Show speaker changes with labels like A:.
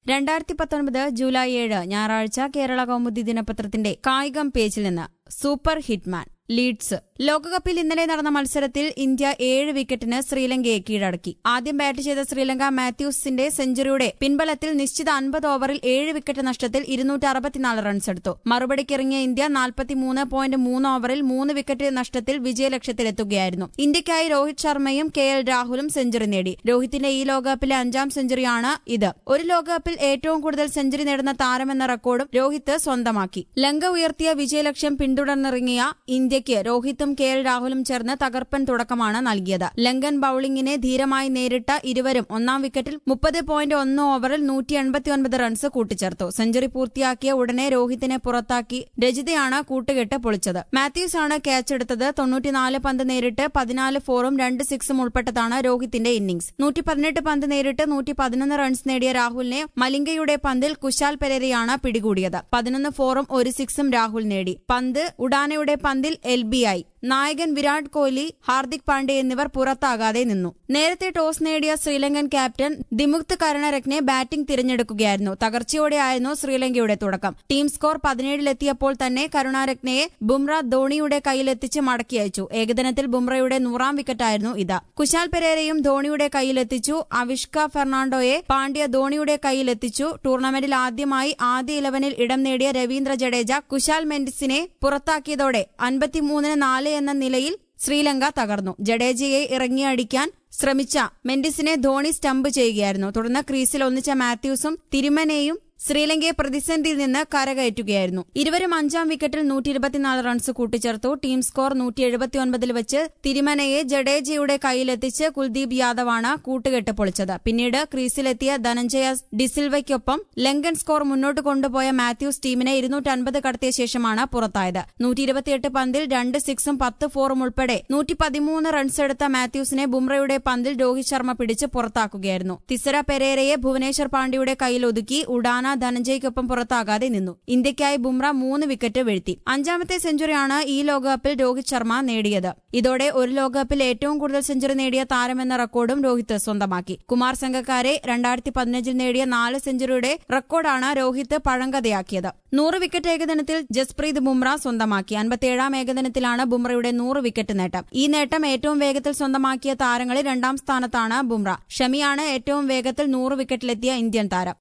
A: രണ്ടായിരത്തി പത്തൊൻപത് ജൂലൈ ഏഴ് ഞായറാഴ്ച കേരള കൗമുദി ദിനപത്രത്തിന്റെ കായികം പേജിൽ നിന്ന് സൂപ്പർ ഹിറ്റ്മാൻ ലീഡ്സ് ലോകകപ്പിൽ ഇന്നലെ നടന്ന മത്സരത്തിൽ ഇന്ത്യ ഏഴ് വിക്കറ്റിന് ശ്രീലങ്കയെ കീഴടക്കി ആദ്യം ബാറ്റ് ചെയ്ത ശ്രീലങ്ക മാത്യൂസിന്റെ സെഞ്ചുറിയുടെ പിൻബലത്തിൽ നിശ്ചിത അൻപത് ഓവറിൽ ഏഴ് വിക്കറ്റ് നഷ്ടത്തിൽ ഇരുന്നൂറ്റി അറുപത്തിനാല് റൺസ് എടുത്തു മറുപടിക്കിറങ്ങിയ ഇന്ത്യ നാൽപ്പത്തിമൂന്ന് പോയിന്റ് മൂന്ന് ഓവറിൽ മൂന്ന് വിക്കറ്റ് നഷ്ടത്തിൽ വിജയലക്ഷ്യത്തിലെത്തുകയായിരുന്നു ഇന്ത്യയ്ക്കായി രോഹിത് ശർമ്മയും കെ എൽ രാഹുലും സെഞ്ചുറി നേടി രോഹിത്തിന്റെ ഈ ലോകകപ്പിലെ അഞ്ചാം സെഞ്ചുറിയാണ് ഇത് ഒരു ലോകകപ്പിൽ ഏറ്റവും കൂടുതൽ സെഞ്ചുറി നേടുന്ന താരമെന്ന റെക്കോർഡും രോഹിത് സ്വന്തമാക്കി ലങ്ക ഉയർത്തിയ വിജയലക്ഷ്യം പിന്തുടർന്നിറങ്ങിയ ഇന്ത്യയ്ക്ക് രോഹിത്തും കെ എൽ രാഹുലും ചേർന്ന് തകർപ്പൻ തുടക്കമാണ് നൽകിയത് ലങ്കൻ ബൌളിംഗിനെ ധീരമായി നേരിട്ട ഇരുവരും ഒന്നാം വിക്കറ്റിൽ മുപ്പത് പോയിന്റ് ഒന്ന് ഓവറിൽ നൂറ്റി എൺപത്തിയൊൻപത് റൺസ് കൂട്ടിച്ചേർത്തു സെഞ്ചുറി പൂർത്തിയാക്കിയ ഉടനെ രോഹിത്തിനെ പുറത്താക്കി രജിതയാണ് കൂട്ടുകെട്ട് പൊളിച്ചത് മാത്യൂസ് ആണ് ക്യാച്ച് എടുത്തത് തൊണ്ണൂറ്റിനാല് പന്ത് നേരിട്ട് പതിനാല് ഫോറും രണ്ട് സിക്സും ഉൾപ്പെട്ടതാണ് രോഹിത്തിന്റെ ഇന്നിംഗ്സ് നൂറ്റി പതിനെട്ട് പന്ത് നേരിട്ട് നൂറ്റി പതിനൊന്ന് റൺസ് നേടിയ രാഹുലിനെ മലിംഗയുടെ പന്തിൽ കുശാൽ പെരേരയാണ് പിടികൂടിയത് പതിനൊന്ന് ഫോറും ഒരു സിക്സും രാഹുൽ നേടി പന്ത് ഉഡാനയുടെ പന്തിൽ എൽ ബി ആയി നായകൻ വിരാട് കോഹ്ലി ഹാർദിക് പാണ്ഡെ എന്നിവർ പുറത്താകാതെ നിന്നു നേരത്തെ ടോസ് നേടിയ ശ്രീലങ്കൻ ക്യാപ്റ്റൻ ദിമുക്ത് കരുണരത്നെ ബാറ്റിംഗ് തിരഞ്ഞെടുക്കുകയായിരുന്നു തകർച്ചയോടെയായിരുന്നു ശ്രീലങ്കയുടെ തുടക്കം ടീം സ്കോർ പതിനേഴിലെത്തിയപ്പോൾ തന്നെ കരുണാരത്നയെ ബുംറ ധോണിയുടെ കയ്യിലെത്തിച്ച് മടക്കി അയച്ചു ഏകദിനത്തിൽ ബുംറയുടെ നൂറാം വിക്കറ്റായിരുന്നു ഇത് കുശാൽ പെരേരയും ധോണിയുടെ കയ്യിലെത്തിച്ചു അവിഷ്ക ഫെർണാണ്ടോയെ പാണ്ഡ്യ ധോണിയുടെ കയ്യിലെത്തിച്ചു ടൂർണമെന്റിൽ ആദ്യമായി ആദ്യ ഇലവനിൽ ഇടം നേടിയ രവീന്ദ്ര ജഡേജ കുശാൽ മെൻഡിസിനെ പുറത്താക്കിയതോടെ അൻപത്തിമൂന്നിന് നാല് എന്ന നിലയിൽ ശ്രീലങ്ക തകർന്നു ജഡേജയെ ഇറങ്ങിയടിക്കാൻ ശ്രമിച്ച മെൻഡിസിനെ ധോണി സ്റ്റംപ് ചെയ്യുകയായിരുന്നു തുടർന്ന് ക്രീസിൽ ഒന്നിച്ച മാത്യൂസും തിരുമനെയും ശ്രീലങ്കയെ പ്രതിസന്ധിയിൽ നിന്ന് കരകയറ്റുകയായിരുന്നു ഇരുവരും അഞ്ചാം വിക്കറ്റിൽ നൂറ്റി ഇരുപത്തിനാല് റൺസ് കൂട്ടിച്ചേർത്തു ടീം സ്കോർ നൂറ്റി എഴുപത്തിയൊൻപതിൽ വെച്ച് തിരുമനയെ ജഡേജയുടെ കയ്യിലെത്തിച്ച് കുൽദീപ് യാദവാണ് കൂട്ടുകെട്ട് പൊളിച്ചത് പിന്നീട് ക്രീസിലെത്തിയ ധനഞ്ജയ ഡിസിൽവയ്ക്കൊപ്പം ലങ്കൻ സ്കോർ മുന്നോട്ട് കൊണ്ടുപോയ മാത്യൂസ് ടീമിനെ ഇരുന്നൂറ്റി അൻപത് കടത്തിയ ശേഷമാണ് പുറത്തായത് നൂറ്റി ഇരുപത്തിയെട്ട് പന്തിൽ രണ്ട് സിക്സും പത്ത് ഫോറും ഉൾപ്പെടെ നൂറ്റി പതിമൂന്ന് റൺസ് എടുത്ത മാത്യൂസിനെ ബുംറയുടെ പന്തിൽ രോഹിത് ശർമ്മ പിടിച്ച് പുറത്താക്കുകയായിരുന്നു തിസര പെരേരയെ ഭുവനേശ്വർ പാണ്ഡ്യയുടെ കയ്യിൽ ഒതുക്കി ഉഡാന ധനഞ്ജയ്ക്കൊപ്പം പുറത്താകാതെ നിന്നു ഇന്ത്യയ്ക്കായി ബുംറ മൂന്ന് വിക്കറ്റ് വീഴ്ത്തി അഞ്ചാമത്തെ സെഞ്ചുറിയാണ് ഈ ലോകകപ്പിൽ രോഹിത് ശർമ്മ നേടിയത് ഇതോടെ ഒരു ലോകകപ്പിൽ ഏറ്റവും കൂടുതൽ സെഞ്ചുറി നേടിയ താരമെന്ന റെക്കോർഡും രോഹിത് സ്വന്തമാക്കി കുമാർ സംഘക്കാരെ രണ്ടായിരത്തി പതിനഞ്ചിൽ നേടിയ നാല് സെഞ്ചുറിയുടെ റെക്കോർഡാണ് രോഹിത് പഴങ്കഥയാക്കിയത് നൂറ് വിക്കറ്റ് ഏകദിനത്തിൽ ജസ്പ്രീത് ബുംറ സ്വന്തമാക്കി അൻപത്തിയേഴാം ഏകദിനത്തിലാണ് ബുംറയുടെ നൂറ് വിക്കറ്റ് നേട്ടം ഈ നേട്ടം ഏറ്റവും വേഗത്തിൽ സ്വന്തമാക്കിയ താരങ്ങളിൽ രണ്ടാം സ്ഥാനത്താണ് ബുംറ ഷമിയാണ് ഏറ്റവും വേഗത്തിൽ നൂറ് വിക്കറ്റിലെത്തിയ ഇന്ത്യൻ താരം